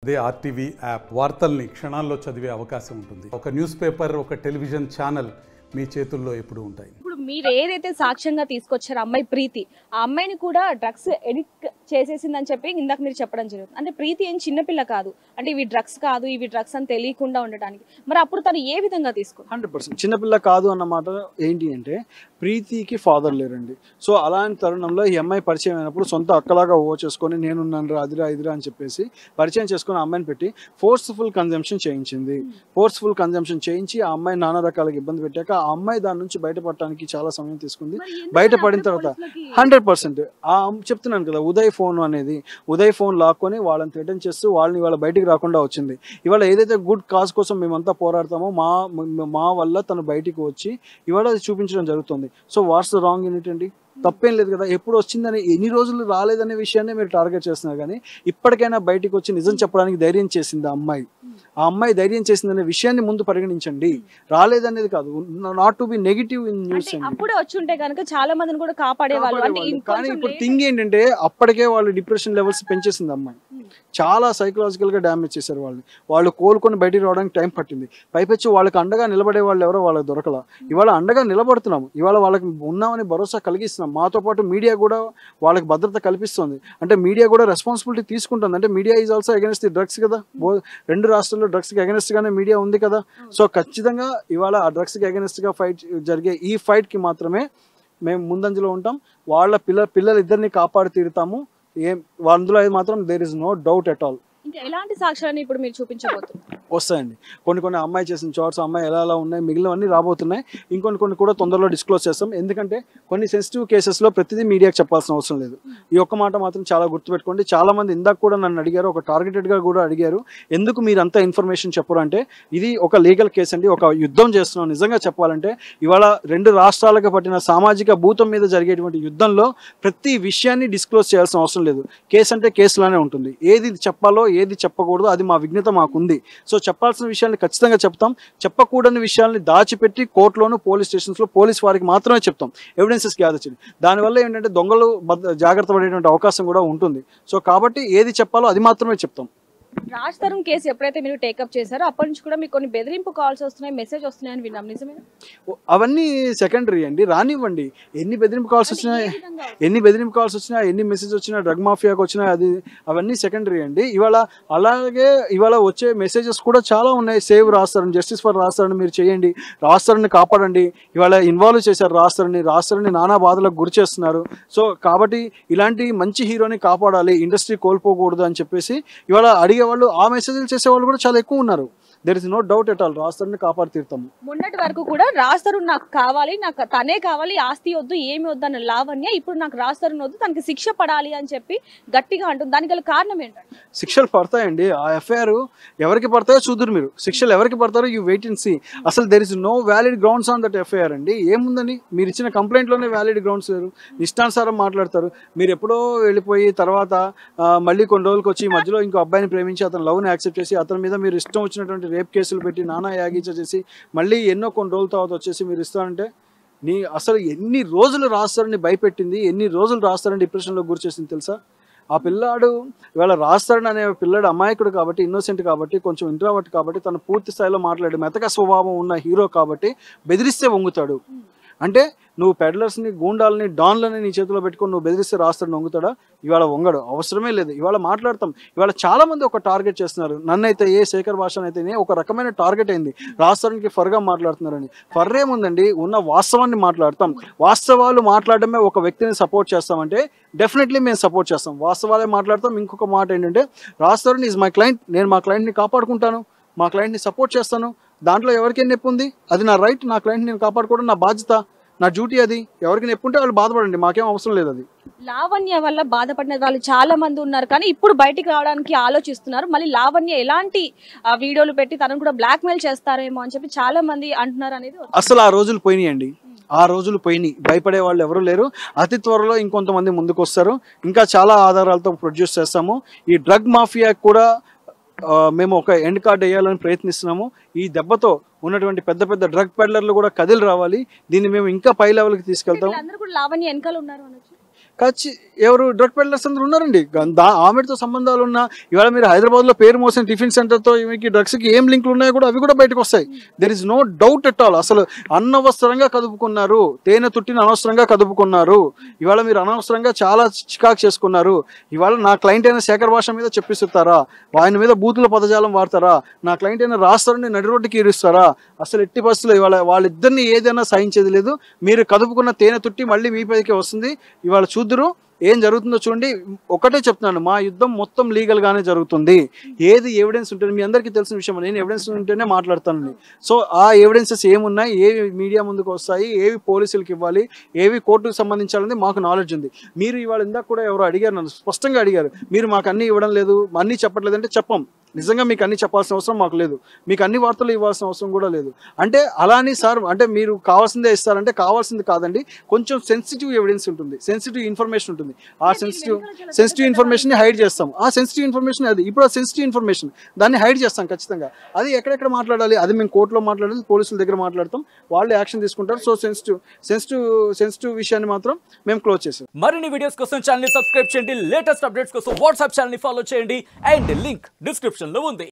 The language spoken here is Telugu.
అదే ఆర్టీవీ యాప్ వార్తల్ని క్షణాల్లో చదివే అవకాశం ఉంటుంది ఒక న్యూస్ పేపర్ ఒక టెలివిజన్ ఛానల్ మీ చేతుల్లో ఎప్పుడూ ఉంటాయి ఇప్పుడు మీరు ఏదైతే సాక్ష్యంగా తీసుకొచ్చారో అమ్మాయి ప్రీతి ఆ అమ్మాయిని కూడా డ్రగ్స్ ఎడిక్ట్ చేసేసిందని చెప్పి ఇందాక మీరు చెప్పడం జరుగుతుంది అంటే ప్రీతి ఏం చిన్నపిల్ల కాదు అంటే ఇవి డ్రగ్స్ కాదు ఇవి డ్రగ్స్ అని తెలియకుండా ఉండటానికి మరి అప్పుడు తను ఏ విధంగా తీసుకుంది హండ్రెడ్ పర్సెంట్ చిన్నపిల్ల కాదు అన్నమాట ఏంటి అంటే ప్రీతికి ఫాదర్ లేరండి సో అలాంటి తరుణంలో ఈ అమ్మాయి పరిచయం అయినప్పుడు సొంత అక్కలాగా ఓ చేసుకొని నేనున్నాను రా అదిరా ఇదిరా అని చెప్పేసి పరిచయం చేసుకుని ఆ అమ్మాయిని పెట్టి ఫోర్స్ఫుల్ కన్జంప్షన్ చేయించింది ఫోర్స్ఫుల్ కన్జంప్షన్ చేయించి ఆ అమ్మాయి నానా రకాలుగా ఇబ్బంది పెట్టాక ఆ అమ్మాయి దాని నుంచి బయటపడటానికి చాలా సమయం తీసుకుంది మరి ఎందుకు బయటపడిన అందరూ తర్వాత పోలీసులకి- హండ్రెడ్ పర్సెంట్ చెప్తున్నాను కదా ఉదయ్ ఫోన్ అనేది ఉదయ్ ఫోన్ లాక్కొని వాళ్ళని థ్రెటన్ చేస్తూ వాళ్ళని ఇవాళ బయటికి రాకుండా వచ్చింది ఇవాళ ఏదైతే గుడ్ కాజ్ కోసం మేమంతా పోరాడతామో మా మా వల్ల తను బయటికి వచ్చి ఇవాళ అది చూపించడం జరుగుతుంది so what's the wrong in it అండి తప్పేం లేదు కదా ఎప్పుడు వచ్చిందని ఎన్ని రోజులు రాలేదనే విషయాన్ని మీరు టార్గెట్ చేస్తున్నారు కానీ ఇప్పటికైనా బయటికి వచ్చి నిజం చెప్పడానికి ధైర్యం చేసింది ఆ అమ్మాయి ఆ అమ్మాయి ధైర్యం చేసిందనే విషయాన్ని ముందు పరిగణించండి రాలేదనేది కాదు not to be negative in news అంటే అండి అప్పుడే వచ్చి ఉంటే కనుక చాలా మందిని కూడా కాపాడేవాళ్ళు అంటే కాపాడేవాళ్ళు. ఇంకొంచెం కానీ ఇప్పుడు late- థింగ్ ఏంటంటే అప్పటికే వాళ్ళు డిప్రెషన్ లెవెల్స్ పెంచేసింది అమ్మాయి చాలా సైకలాజికల్ గా డ్యామేజ్ చేశారు వాళ్ళని వాళ్ళు కోలుకొని బయటికి రావడానికి టైం పట్టింది పైపెచ్చి వాళ్ళకి అండగా నిలబడే వాళ్ళు ఎవరో వాళ్ళకి దొరకల ఇవాళ అండగా నిలబడుతున్నాం ఇవాళ వాళ్ళకి ఉన్నామని భరోసా కలిగిస్తున్నాం మాతో పాటు మీడియా కూడా వాళ్ళకి భద్రత కల్పిస్తుంది అంటే మీడియా కూడా రెస్పాన్సిబిలిటీ తీసుకుంటుంది అంటే media is also against the drugs కదా బో- రెండు రాష్ట్రాల్లో డ్రగ్స్ కి అగెన్స్ట్ గానే మీడియా ఉంది కదా సో ఖచ్చితంగా ఇవాళ ఆ డ్రగ్స్ కి అగెన్స్ట్ గా ఫైట్ జరిగే ఈ ఫైట్ కి మాత్రమే మేము ముందంజలో ఉంటాం వాళ్ళ పిల్ల పిల్లలు ఇద్దరిని కాపాడి తీరుతాము ఏం అందులో అయితే మాత్రం there is no doubt at all ఇంకా ఎలాంటి సాక్ష్యాన్ని ఇప్పుడు మీరు చూపించబోతున్నారు వస్తాయండి కొన్ని కొన్ని అమ్మాయి చేసిన చోట్స్ అమ్మాయి ఎలా ఎలా ఉన్నాయి మిగిలినవన్నీ రాబోతున్నాయి ఇంకొన్ని కొన్ని కూడా తొందరలో డిస్క్లోజ్ చేస్తాం ఎందుకంటే కొన్ని సెన్సిటివ్ కేసెస్లో ప్రతిదీ మీడియాకి చెప్పాల్సిన అవసరం లేదు ఈ ఒక్క మాట మాత్రం చాలా గుర్తుపెట్టుకోండి చాలా మంది ఇందాక కూడా నన్ను అడిగారు ఒక టార్గెటెడ్గా కూడా అడిగారు ఎందుకు మీరు అంత ఇన్ఫర్మేషన్ చెప్పరు అంటే ఇది ఒక లీగల్ కేసు అండి ఒక యుద్ధం చేస్తున్నాం నిజంగా చెప్పాలంటే ఇవాళ రెండు రాష్ట్రాలకు పట్టిన సామాజిక భూతం మీద జరిగేటువంటి యుద్ధంలో ప్రతి విషయాన్ని డిస్క్లోజ్ చేయాల్సిన అవసరం లేదు కేసు అంటే కేసులానే ఉంటుంది ఏది చెప్పాలో ఏది చెప్పకూడదో అది మా విఘ్నత మాకుంది సో చెప్పాల్సిన విషయాన్ని ఖచ్చితంగా చెప్తాం చెప్పకూడని విషయాల్ని దాచిపెట్టి కోర్టులోను పోలీస్ స్టేషన్స్లో పోలీస్ వారికి మాత్రమే చెప్తాం ఎవిడెన్సెస్ గ్యాదర్ చేయండి దానివల్ల ఏంటంటే దొంగలు భద్ర- జాగ్రత్త పడేటువంటి అవకాశం కూడా ఉంటుంది సో కాబట్టి ఏది చెప్పాలో అది మాత్రమే చెప్తాం రాజ్ తరుణ్ కేసు ఎప్పుడైతే మీరు టేకప్ చేశారో అప్పటి నుంచి కూడా మీకు కొన్ని బెదిరింపు కాల్స్ వస్తున్నాయి మెసేజ్ వస్తున్నాయని విన్నాం నిజమేనా ఓ- అవన్నీ సెకండరీ అండి రానివ్వండి ఎన్ని బెదిరింపు కాల్స్ అంటే వచ్చినాయి ఏ విధంగా ఎన్ని బెదిరింపు కాల్స్ వచ్చినా ఎన్ని మెసేజ్ వచ్చినా డ్రగ్ మాఫియాకి వచ్చినా అది అవన్నీ సెకండరీ అండి ఇవాళ అలాగే ఇవాళ వచ్చే మెసేజెస్ కూడా చాలా ఉన్నాయి సేవ్ రాస్తారని జస్టిస్ ఫర్ రాస్తారని మీరు చేయండి రాస్తారని కాపాడండి ఇవాళ ఇన్వాల్వ్ చేశారు రాస్తారని రాస్తారని నానా బాధలకు గురి చేస్తున్నారు సో కాబట్టి ఇలాంటి మంచి హీరోని కాపాడాలి ఇండస్ట్రీ కోల్పోకూడదు అని చెప్పేసి ఇవాళ అడిగేవాళ్ళు ఆ మెసేజ్లు చేసేవాళ్ళు కూడా చాలా ఎక్కువ ఉన్నారు there is no doubt at all రాస్తారని కాపాడి తీరుతాము మొన్నటి వరకు కూడా రాజ్ తరుణ్ నాకు కావాలి నాకు తనే కావాలి ఆస్తి వద్దు ఏమి వద్దు అన్న లావణ్య ఇప్పుడు నాకు రాజ్ తరుణ్ వద్దు తనకి శిక్ష పడాలి అని చెప్పి గట్టిగా అంటుంది దానికి గల కారణం ఏంటంటే శిక్షలు పడతాయండి ఆ ఎఫ్ఐఆర్ ఎవరికి పడతాయో చూదురు మీరు శిక్షలు ఎవరికి పడతారో యూ వెయిట్ అండ్ సీ అసలు there is no valid grounds on that FIR అండి ఏముందని మీరు ఇచ్చిన కంప్లైంట్లోనే వ్యాలిడ్ గ్రౌండ్స్ లేరు ఇష్టానుసారం మాట్లాడతారు మీరు ఎప్పుడో వెళ్ళిపోయి తర్వాత ఆ, మళ్ళీ కొన్ని రోజులకి వచ్చి ఈ మధ్యలో ఇంకో అబ్బాయిని ప్రేమించి అతను లవ్ని యాక్సెప్ట్ చేసి అతని మీద మీరు ఇష్టం వచ్చినటువంటి రేప్ కేసులు పెట్టి నానా యాగీచ చేసి మళ్ళీ ఎన్నో కొన్ని రోజుల తర్వాత వచ్చేసి మీరు ఇస్తారంటే నీ అసలు ఎన్ని రోజులు రాస్తారని భయపెట్టింది ఎన్ని రోజులు రాస్తారని డిప్రెషన్లో గురి చేసింది తెలుసా ఆ పిల్లాడు ఇవాళ రాస్తాడు అనే పిల్లాడు అమాయకుడు కాబట్టి ఇన్నోసెంట్ కాబట్టి కొంచెం ఇంట్రావర్ట్ కాబట్టి తను పూర్తి స్థాయిలో మాట్లాడు మెతక స్వభావం ఉన్న హీరో కాబట్టి బెదిరిస్తే వంగుతాడు అంటే నువ్వు పెడ్లర్స్ని గూండాలని డాన్లని నీ చేతిలో పెట్టుకొని నువ్వు బెదిరిస్తే రాస్తాడు వంగుతాడా ఇవాళ వంగడు అవసరమే లేదు ఇవాళ మాట్లాడతాం ఇవాళ చాలా మంది ఒక టార్గెట్ చేస్తున్నారు నన్నైతే ఏ శేఖర్ భాష అయితే ఒక రకమైన టార్గెట్ అయింది రాష్ట్రానికి ఫర్గా మాట్లాడుతున్నారని ఫర్ ఏముందండి ఉన్న వాస్తవాన్ని మాట్లాడతాం వాస్తవాలు మాట్లాడడమే ఒక వ్యక్తిని సపోర్ట్ చేస్తామంటే డెఫినెట్లీ మేము సపోర్ట్ చేస్తాం వాస్తవాలే మాట్లాడతాం ఇంకొక మాట ఏంటంటే రాస్తారని ఈజ్ మై క్లయింట్ నేను మా క్లయింట్ని కాపాడుకుంటాను మా క్లయింట్ని సపోర్ట్ చేస్తాను దాంట్లో ఎవరికైనా నొప్పి ఉంది అది నా రైట్ నా క్లయింట్ నేను కాపాడుకోవడం నా బాధ్యత నా డ్యూటీ అది ఎవరికి నొప్పి ఉంటే వాళ్ళు బాధపడండి మాకేం అవసరం లేదు అది లావణ్య వల్ల బాధపడిన వాళ్ళు చాలా మంది ఉన్నారు కానీ ఇప్పుడు బయటికి రావడానికి ఆలోచిస్తున్నారు మళ్ళీ లావణ్య ఎలాంటి ఆ, వీడియోలు పెట్టి తనను కూడా బ్లాక్ మెయిల్ చేస్తారేమో అని చెప్పి చాలా మంది అంటున్నారు అనేది అసలు ఆ రోజులు పోయినాయండి ఆ రోజులు పోయినాయి భయపడే వాళ్ళు ఎవరు లేరు అతి త్వరలో ఇంకొంతమంది ముందుకు వస్తారు ఇంకా చాలా ఆధారాలతో ప్రొడ్యూస్ చేస్తాము ఈ డ్రగ్ మాఫియా కూడా ఆ, మేము ఒక ఎండ్ కార్డ్ వేయాలని ప్రయత్నిస్తున్నాము ఈ దెబ్బతో ఉన్నటువంటి పెద్ద పెద్ద డ్రగ్ పెడ్లర్లు కూడా కదిలి రావాలి దీన్ని మేము ఇంకా పై లెవెల్కి తీసుకెళ్తాం అందరూ కూడా లావణ్య వెనకాల ఉన్నారు అనొచ్చు ఖచ్చి ఎవరు డ్రగ్ పెడ్లర్స్ అందరూ ఉన్నారండి గం- దా ఆమెతో సంబంధాలు ఉన్న ఇవాళ మీరు హైదరాబాద్లో పేరు మోసిన టిఫిన్ సెంటర్తో ఈమెకి డ్రగ్స్కి ఏం లింకులు ఉన్నాయో కూడా అవి కూడా బయటకు వస్తాయి there is no doubt at all అసలు అనవసరంగా కదుపుకున్నారు తేనె తుట్టిని అనవసరంగా కదుపుకున్నారు ఇవాళ మీరు అనవసరంగా చాలా చికాకు చేసుకున్నారు ఇవాళ నా క్లయింట్ అయిన శేఖర్ భాష మీద చెప్పిస్తారా ఆయన మీద బూతుల పదజాలం వాడతారా నా క్లయింట్ అయిన రాస్తారని నడి రోడ్డుకి ఈరుస్తారా అసలు ఎట్టి పరిస్థితుల్లో ఇవాళ వాళ్ళిద్దరిని ఏదైనా సహించేది లేదు మీరు కదుపుకున్న తేనె తుట్టి మళ్ళీ మీ పైకి వస్తుంది ఇవాళ చూద్దురు ఏం జరుగుతుందో చూడండి ఒకటే చెప్తున్నాను మా యుద్ధం మొత్తం లీగల్ గానే జరుగుతుంది ఏది ఎవిడెన్స్ ఉంటుంది మీ అందరికీ తెలిసిన విషయం నేను ఎవిడెన్స్ ఉంటేనే మాట్లాడతానండి సో ఆ ఎవిడెన్సెస్ ఏమున్నాయి ఏవి మీడియా ముందుకు వస్తాయి ఏవి పోలీసులకు ఇవ్వాలి ఏవి కోర్టుకు సంబంధించాలని మాకు నాలెడ్జ్ ఉంది మీరు ఇవాళ ఇందాక కూడా ఎవరు అడిగారు నన్ను స్పష్టంగా అడిగారు మీరు మాకు అన్ని ఇవ్వడం లేదు అన్ని చెప్పట్లేదు అంటే చెప్పం నిజంగా మీకు అన్ని చెప్పాల్సిన అవసరం మాకు లేదు మీకు అన్ని వార్తలు ఇవ్వాల్సిన అవసరం కూడా లేదు అంటే అలాని సార్ అంటే మీరు కావాల్సిందే ఇస్తారంటే కావాల్సింది కాదండి కొంచెం సెన్సిటివ్ ఎవిడెన్స్ ఉంటుంది సెన్సిటివ్ ఇన్ఫర్మేషన్ ఉంటుంది ఆ సెన్సిటివ్ సెన్సిటివ్ ఇన్ఫర్మేషన్ హైడ్ చేస్తాం ఆ సెన్సిటివ్ ఇన్ఫర్మేషన్ అది ఇప్పుడు ఆ సెన్సిటివ్ ఇన్ఫర్మేషన్ దాన్ని హైడ్ చేస్తాం ఖచ్చితంగా అది ఎక్కడెక్కడ మాట్లాడాలి అది మేము కోర్టులో మాట్లాడాలి పోలీసుల దగ్గర మాట్లాడతాం వాళ్ళు యాక్షన్ తీసుకుంటారు సో సెన్సిటివ్ సెన్సిటివ్ సెన్సిటివ్ విషయాన్ని మాత్రం మేము క్లోజ్ చేసాం మరిన్ని వీడియోస్ కోసం ఛానల్ సబ్స్క్రైబ్ చేయండి లేటెస్ట్ అప్డేట్స్ కోసం వాట్సాప్ ఛానల్ ఫాలో చేయండి అండ్ లింక్ డిస్క్రిప్షన్ లో ఉంది